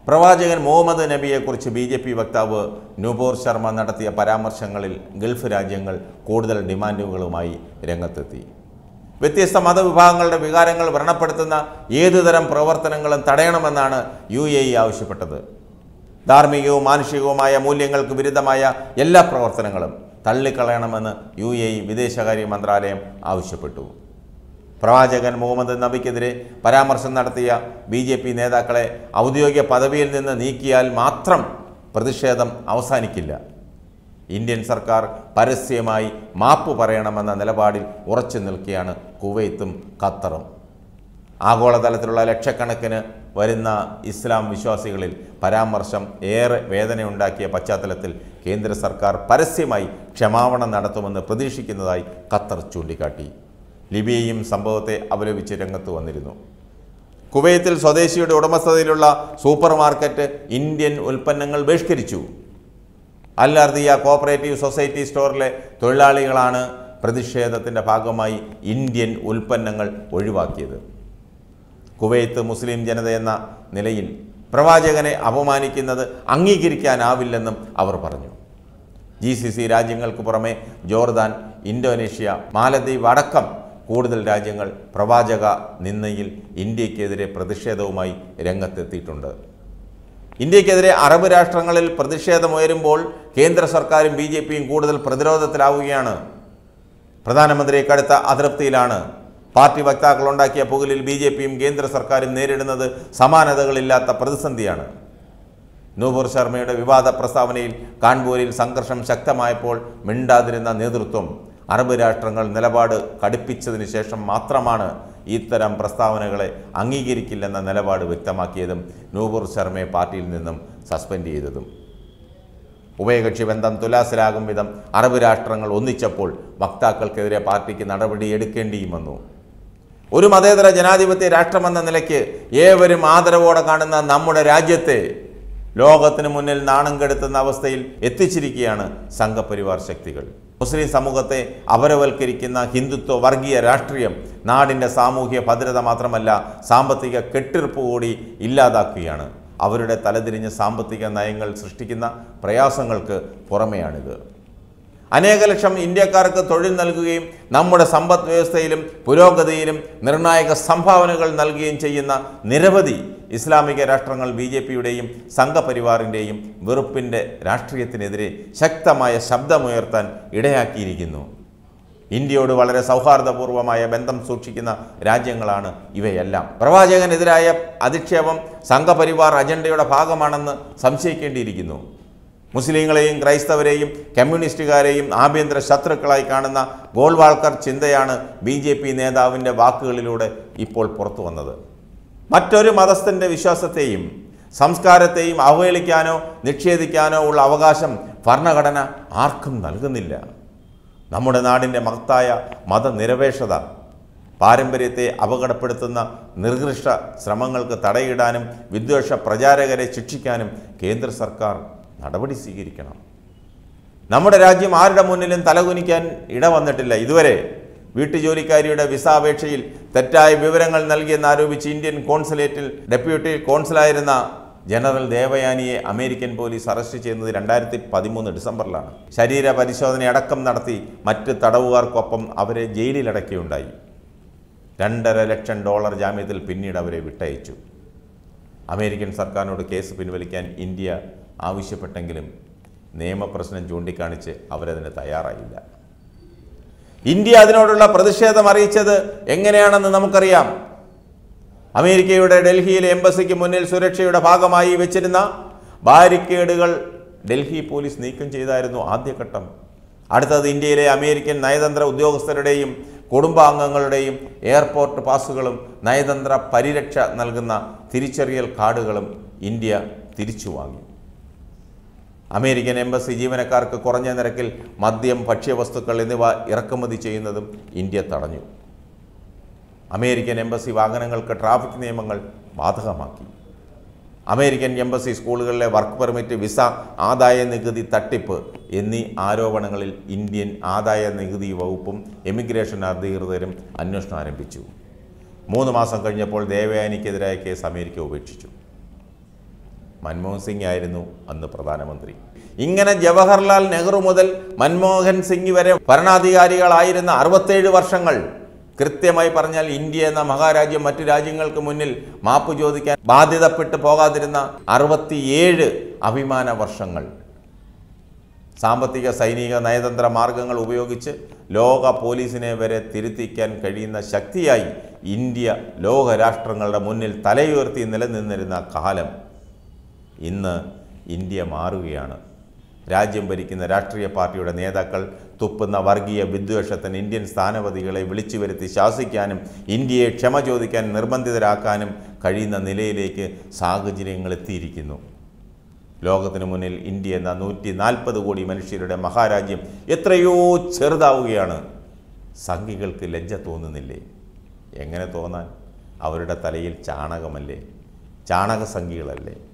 പ്രവാചകൻ മുഹമ്മദ് നബിയെക്കുറിച്ച് B J P വക്താവ് നുപൂർ ശർമ്മ നടത്തിയ പരാമർശങ്ങളിൽ ഗൾഫ് രാജ്യങ്ങൾ കൂടുതൽ ഡിമാൻഡുകളുമായി രംഗത്തെത്തി വ്യത്യസ്ത മതവിഭാഗങ്ങളുടെ വികാരങ്ങൾ വ്രണപ്പെടുത്തുന്ന ഏതുതരം പ്രവർത്തനങ്ങളും തടയണമെന്നാണ് യു എ ഇ ആവശ്യപ്പെട്ടത് ധാർമ്മികവും മാനുഷികവുമായ മൂല്യങ്ങൾക്ക് വിരുദ്ധമായ എല്ലാ പ്രവർത്തനങ്ങളും തള്ളിക്കളയണമെന്ന് യു എ ഇ വിദേശകാര്യ മന്ത്രാലയം ആവശ്യപ്പെട്ടു പ്രവാചകൻ മുഹമ്മദ് നബിക്കെതിരെ പരാമർശം നടത്തിയ ബി ജെ പി നേതാക്കളെ ഔദ്യോഗിക പദവിയിൽ നിന്ന് നീക്കിയാൽ മാത്രം പ്രതിഷേധം അവസാനിക്കില്ല ഇന്ത്യൻ സർക്കാർ പരസ്യമായി മാപ്പ് പറയണമെന്ന നിലപാടിൽ ഉറച്ചു നിൽക്കുകയാണ് കുവൈത്തും ഖത്തറും ആഗോളതലത്തിലുള്ള ലക്ഷക്കണക്കിന് വരുന്ന ഇസ്ലാം വിശ്വാസികളിൽ പരാമർശം ഏറെ വേദനയുണ്ടാക്കിയ പശ്ചാത്തലത്തിൽ കേന്ദ്ര സർക്കാർ പരസ്യമായി ക്ഷമാപണം നടത്തുമെന്ന് പ്രതീക്ഷിക്കുന്നതായി ഖത്തർ ചൂണ്ടിക്കാട്ടി ലിബിയയും സംഭവത്തെ അപലപിച്ച് രംഗത്ത് വന്നിരുന്നു കുവൈത്തിൽ സ്വദേശിയുടെ ഉടമസ്ഥതയിലുള്ള സൂപ്പർ മാർക്കറ്റ് ഇന്ത്യൻ ഉൽപ്പന്നങ്ങൾ ബഹിഷ്കരിച്ചു അൽ അർദിയ കോപ്പറേറ്റീവ് സൊസൈറ്റി സ്റ്റോറിലെ തൊഴിലാളികളാണ് പ്രതിഷേധത്തിൻ്റെ ഭാഗമായി ഇന്ത്യൻ ഉൽപ്പന്നങ്ങൾ ഒഴിവാക്കിയത് കുവൈത്ത് മുസ്ലിം ജനത എന്ന നിലയിൽ പ്രവാചകനെ അപമാനിക്കുന്നത് അംഗീകരിക്കാനാവില്ലെന്നും അവർ പറഞ്ഞു ജി സി സി രാജ്യങ്ങൾക്ക് പുറമെ ജോർദാൻ ഇന്തോനേഷ്യ മാലദ്വീപ് അടക്കം കൂടുതൽ രാജ്യങ്ങൾ പ്രവാചക നിന്നയിൽ ഇന്ത്യക്കെതിരെ പ്രതിഷേധവുമായി രംഗത്തെത്തിയിട്ടുണ്ട് ഇന്ത്യക്കെതിരെ അറബ് രാഷ്ട്രങ്ങളിൽ പ്രതിഷേധമുയരുമ്പോൾ കേന്ദ്ര സർക്കാരും ബി ജെ പിയും കൂടുതൽ പ്രതിരോധത്തിലാവുകയാണ് പ്രധാനമന്ത്രി കടുത്ത അതൃപ്തിയിലാണ് പാർട്ടി വക്താക്കൾ ഉണ്ടാക്കിയ പുകലിൽ ബി ജെ പിയും കേന്ദ്ര സർക്കാരും നേരിടുന്നത് സമാനതകളില്ലാത്ത പ്രതിസന്ധിയാണ് നൂപുർ ശർമ്മയുടെ വിവാദ പ്രസ്താവനയിൽ കാൺപൂരിൽ സംഘർഷം ശക്തമായപ്പോൾ മിണ്ടാതിരുന്ന നേതൃത്വം അറബ് രാഷ്ട്രങ്ങൾ നിലപാട് കടുപ്പിച്ചതിന് ശേഷം മാത്രമാണ് ഇത്തരം പ്രസ്താവനകളെ അംഗീകരിക്കില്ലെന്ന നിലപാട് വ്യക്തമാക്കിയതും നൂപുർ ശർമ്മയെ പാർട്ടിയിൽ നിന്നും സസ്പെൻഡ് ചെയ്തതും ഉഭയകക്ഷി ബന്ധം തുലാസിലാകും വിധം അറബ് രാഷ്ട്രങ്ങൾ ഒന്നിച്ചപ്പോൾ വക്താക്കൾക്കെതിരെ പാർട്ടിക്ക് നടപടിയെടുക്കേണ്ടിയും വന്നു ഒരു മതേതര ജനാധിപത്യ രാഷ്ട്രമെന്ന നിലയ്ക്ക് ഏവരും ആദരവോടെ കാണുന്ന നമ്മുടെ രാജ്യത്തെ ലോകത്തിന് മുന്നിൽ നാണം കെടുത്തുന്ന അവസ്ഥയിൽ എത്തിച്ചിരിക്കുകയാണ് സംഘപരിവാർ ശക്തികൾ മുസ്ലിം സമൂഹത്തെ അപരവൽക്കരിക്കുന്ന ഹിന്ദുത്വ വർഗീയ രാഷ്ട്രീയം നാടിൻ്റെ സാമൂഹ്യ ഭദ്രത മാത്രമല്ല സാമ്പത്തിക കെട്ടിർപ്പ് കൂടി ഇല്ലാതാക്കുകയാണ് അവരുടെ തലതിരിഞ്ഞ സാമ്പത്തിക നയങ്ങൾ സൃഷ്ടിക്കുന്ന പ്രയാസങ്ങൾക്ക് പുറമെയാണിത് അനേക ലക്ഷം ഇന്ത്യക്കാർക്ക് തൊഴിൽ നൽകുകയും നമ്മുടെ സമ്പദ് വ്യവസ്ഥയിലും പുരോഗതിയിലും നിർണായക സംഭാവനകൾ നൽകുകയും ചെയ്യുന്ന നിരവധി ഇസ്ലാമിക രാഷ്ട്രങ്ങൾ ബി ജെ പിയുടെയും സംഘപരിവാറിൻ്റെയും വെറുപ്പിൻ്റെ രാഷ്ട്രീയത്തിനെതിരെ ശക്തമായ ശബ്ദമുയർത്താൻ ഇടയാക്കിയിരിക്കുന്നു ഇന്ത്യയോട് വളരെ സൗഹാർദ്ദപൂർവമായ ബന്ധം സൂക്ഷിക്കുന്ന രാജ്യങ്ങളാണ് ഇവയെല്ലാം പ്രവാചകനെതിരായ അധിക്ഷേപം സംഘപരിവാർ അജണ്ടയുടെ ഭാഗമാണെന്ന് സംശയിക്കേണ്ടിയിരിക്കുന്നു മുസ്ലിങ്ങളെയും ക്രൈസ്തവരെയും കമ്മ്യൂണിസ്റ്റുകാരെയും ആഭ്യന്തര ശത്രുക്കളായി കാണുന്ന ഗോൾവാൾക്കർ ചിന്തയാണ് ബി ജെ പി നേതാവിൻ്റെ വാക്കുകളിലൂടെ ഇപ്പോൾ പുറത്തു വന്നത് മറ്റൊരു മതസ്ഥൻ്റെ വിശ്വാസത്തെയും സംസ്കാരത്തെയും അവഹേളിക്കാനോ നിഷേധിക്കാനോ ഉള്ള അവകാശം ഭരണഘടന ആർക്കും നൽകുന്നില്ല നമ്മുടെ നാടിൻ്റെ മഹത്തായ മതനിരപേക്ഷത പാരമ്പര്യത്തെ അപകടപ്പെടുത്തുന്ന നിർകൃഷ്ട ശ്രമങ്ങൾക്ക് തടയിടാനും വിദ്വേഷ പ്രചാരകരെ ശിക്ഷിക്കാനും കേന്ദ്ര സർക്കാർ നടപടി സ്വീകരിക്കണം നമ്മുടെ രാജ്യം ആരുടെ മുന്നിലും തലകുനിക്കാൻ ഇടവന്നിട്ടില്ല ഇതുവരെ വീട്ടുജോലിക്കാരിയുടെ വിസ അപേക്ഷയിൽ തെറ്റായ വിവരങ്ങൾ നൽകിയെന്നാരോപിച്ച് ഇന്ത്യൻ കോൺസുലേറ്റിൽ ഡെപ്യൂട്ടി കോൺസുലായിരുന്ന ജനറൽ ദേവയാനിയെ അമേരിക്കൻ പോലീസ് അറസ്റ്റ് ചെയ്യുന്നത് രണ്ടായിരത്തി പതിമൂന്ന് ഡിസംബറിലാണ് ശരീര പരിശോധന അടക്കം നടത്തി മറ്റ് തടവുകാർക്കൊപ്പം അവരെ ജയിലിലടക്കുകയുണ്ടായി രണ്ടര ലക്ഷം ഡോളർ ജാമ്യത്തിൽ പിന്നീട് അവരെ വിട്ടയച്ചു അമേരിക്കൻ സർക്കാരിനോട് കേസ് പിൻവലിക്കാൻ ഇന്ത്യ ആവശ്യപ്പെട്ടെങ്കിലും നിയമപ്രശ്നം ചൂണ്ടിക്കാണിച്ച് അവരതിന് തയ്യാറായില്ല ഇന്ത്യ അതിനോടുള്ള പ്രതിഷേധം അറിയിച്ചത് എങ്ങനെയാണെന്ന് നമുക്കറിയാം അമേരിക്കയുടെ ഡൽഹിയിലെ എംബസിക്ക് മുന്നിൽ സുരക്ഷയുടെ ഭാഗമായി വെച്ചിരുന്ന ബാരിക്കേഡുകൾ ഡൽഹി പോലീസ് നീക്കം ചെയ്തായിരുന്നു ആദ്യഘട്ടം അടുത്തത് ഇന്ത്യയിലെ അമേരിക്കൻ നയതന്ത്ര ഉദ്യോഗസ്ഥരുടെയും കുടുംബാംഗങ്ങളുടെയും എയർപോർട്ട് പാസുകളും നയതന്ത്ര പരിരക്ഷ നൽകുന്ന തിരിച്ചറിയൽ കാർഡുകളും ഇന്ത്യ തിരിച്ചു വാങ്ങി അമേരിക്കൻ എംബസി ജീവനക്കാർക്ക് കുറഞ്ഞ നിരക്കിൽ മദ്യം ഭക്ഷ്യവസ്തുക്കൾ എന്നിവ ഇറക്കുമതി ചെയ്യുന്നതും ഇന്ത്യ തടഞ്ഞു അമേരിക്കൻ എംബസി വാഹനങ്ങൾക്ക് ട്രാഫിക് നിയമങ്ങൾ ബാധകമാക്കി അമേരിക്കൻ എംബസി സ്കൂളുകളിലെ വർക്ക് പെർമിറ്റ് വിസ ആദായ നികുതി തട്ടിപ്പ് എന്നീ ആരോപണങ്ങളിൽ ഇന്ത്യൻ ആദായ നികുതി വകുപ്പും എമിഗ്രേഷൻ അധികൃതരും അന്വേഷണം ആരംഭിച്ചു മൂന്ന് മാസം കഴിഞ്ഞപ്പോൾ ദേവയാനിക്കെതിരായ കേസ് അമേരിക്ക ഉപേക്ഷിച്ചു മൻമോഹൻ സിംഗ് ആയിരുന്നു അന്ന് പ്രധാനമന്ത്രി ഇങ്ങനെ ജവഹർലാൽ നെഹ്റു മുതൽ മൻമോഹൻ സിംഗ് വരെ ഭരണാധികാരികളായിരുന്ന അറുപത്തേഴ് വർഷങ്ങൾ കൃത്യമായി പറഞ്ഞാൽ ഇന്ത്യ എന്ന മഹാരാജ്യം മറ്റു രാജ്യങ്ങൾക്ക് മുന്നിൽ മാപ്പ് ചോദിക്കാൻ ബാധ്യതപ്പെട്ടു പോകാതിരുന്ന അറുപത്തിയേഴ് അഭിമാന വർഷങ്ങൾ സാമ്പത്തിക സൈനിക നയതന്ത്ര മാർഗങ്ങൾ ഉപയോഗിച്ച് ലോക പോലീസിനെ വരെ തിരുത്തിക്കാൻ കഴിയുന്ന ശക്തിയായി ഇന്ത്യ ലോകരാഷ്ട്രങ്ങളുടെ മുന്നിൽ തലയുയർത്തി നിലനിന്നിരുന്ന കാലം ഇന്ന് ഇന്ത്യ മാറുകയാണ് രാജ്യം ഭരിക്കുന്ന രാഷ്ട്രീയ പാർട്ടിയുടെ നേതാക്കൾ തുപ്പുന്ന വർഗീയ വിദ്വേഷത്തിന് ഇന്ത്യൻ സ്ഥാനപതികളെ വിളിച്ചു വരുത്തി ശാസിക്കാനും ഇന്ത്യയെ ക്ഷമ ചോദിക്കാൻ നിർബന്ധിതരാക്കാനും കഴിയുന്ന നിലയിലേക്ക് സാഹചര്യങ്ങൾ എത്തിയിരിക്കുന്നു ലോകത്തിന് മുന്നിൽ ഇന്ത്യ എന്ന നൂറ്റി നാൽപ്പത് കോടി മനുഷ്യരുടെ മഹാരാജ്യം എത്രയോ ചെറുതാവുകയാണ് സംഘികൾക്ക് ലജ്ജ തോന്നുന്നില്ലേ എങ്ങനെ തോന്നാൻ അവരുടെ തലയിൽ ചാണകമല്ലേ ചാണകസംഖികളല്ലേ